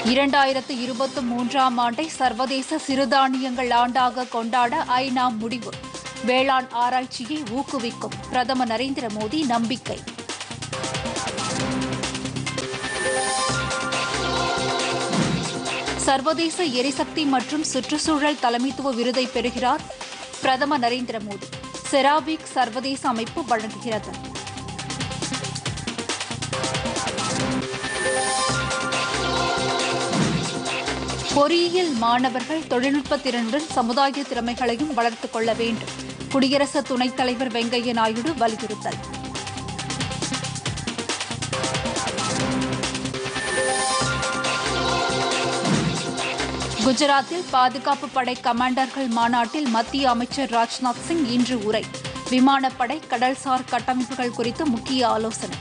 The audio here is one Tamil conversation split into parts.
இரண்டாயிரத்து இருபத்தி மூன்றாம் ஆண்டை சர்வதேச சிறுதானியங்கள் ஆண்டாக கொண்டாட ஐநா முடிவு வேளாண் ஆராய்ச்சியை ஊக்குவிக்கும் பிரதமர் நரேந்திர மோடி நம்பிக்கை சர்வதேச எரிசக்தி மற்றும் சுற்றுச்சூழல் தலைமைத்துவ விருதை பெறுகிறார் பிரதமர் நரேந்திர மோடி செராபிக் சர்வதேச அமைப்பு வழங்குகிறது பொறியியல் மாணவர்கள் தொழில்நுட்ப திறனுடன் சமுதாய திறமைகளையும் வளர்த்துக் கொள்ள வேண்டும் குடியரசு துணைத் தலைவர் வெங்கையா நாயுடு வலியுறுத்தல் குஜராத்தில் பாதுகாப்பு படை கமாண்டர்கள் மாநாட்டில் மத்திய அமைச்சர் ராஜ்நாத் சிங் இன்று உரை விமானப்படை கடல்சார் கட்டமைப்புகள் குறித்து முக்கிய ஆலோசனை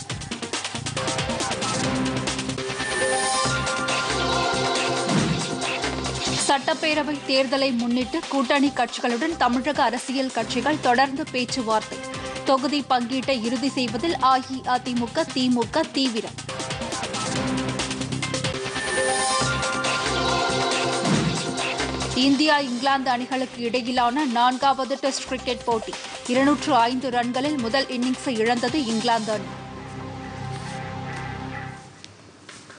சட்டப்பேரவை தேர்தலை முன்னிட்டு கூட்டணி கட்சிகளுடன் தமிழக அரசியல் கட்சிகள் தொடர்ந்து பேச்சுவார்த்தை தொகுதி பங்கீட்டை இறுதி செய்வதில் அஇஅதிமுக திமுக தீவிரம் இந்தியா இங்கிலாந்து அணிகளுக்கு இடையிலான நான்காவது டெஸ்ட் கிரிக்கெட் போட்டி இருநூற்று ஐந்து ரன்களில் முதல் இன்னிங்ஸை இழந்தது இங்கிலாந்து அணி